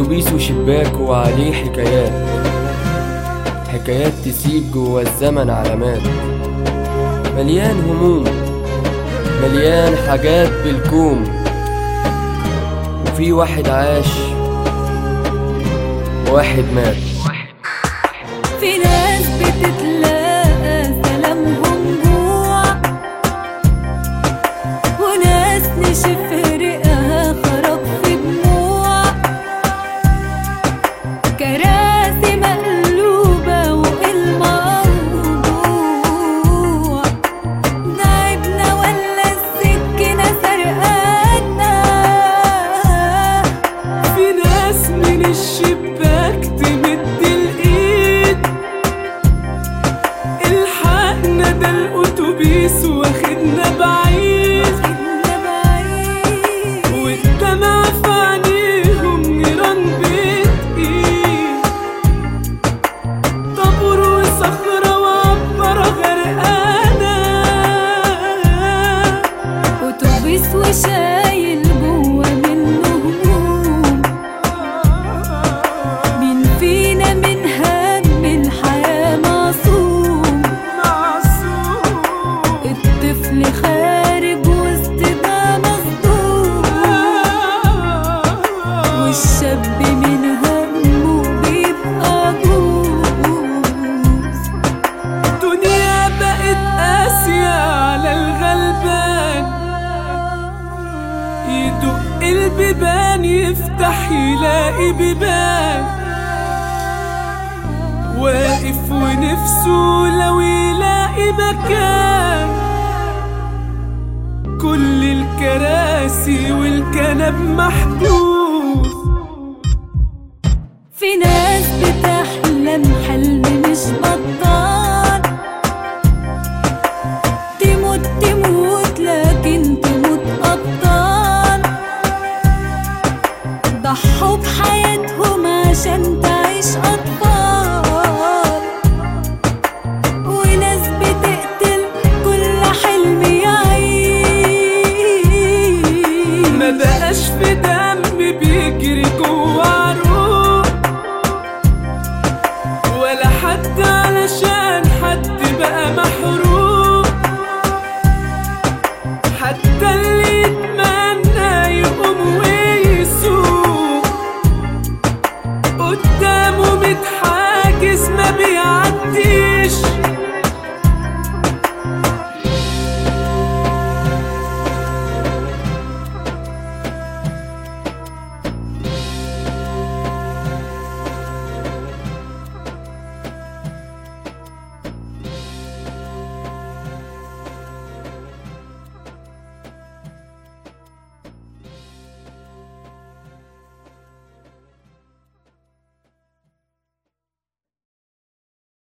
أتوبيس وشباك وعليه حكايات حكايات تسيب جوا الزمن علامات مليان هموم مليان حاجات بالكوم وفي واحد عاش وواحد مات في ناس بتتلاقى سلامهم جوع وناس نشف رقها خرج في دموع كراسي مقلوبة والموضوع تعبنا ولا السكينة سرقانا في ناس من الشباك تمد الايد الحقنا ده الاتوبيس واخدنا بعيد خدنا بعيد والدمع في عينيهم نيران بتقيل طابور وصخرة وعبرة غرقانة أتوبيس وشايل جوا منه هموم مين فينا من هم الحياة معصوم معصوم الطفل خارج وسط ده مصدوم والشاب من همه بيبقى جوز الدنيا بقت قاسية على الغلبان يدق البيبان يفتح يلاقي بيبان واقف ونفسه لو يلاقي مكان كل الكراسي والكنب محجوز في ناس بتحلم حلم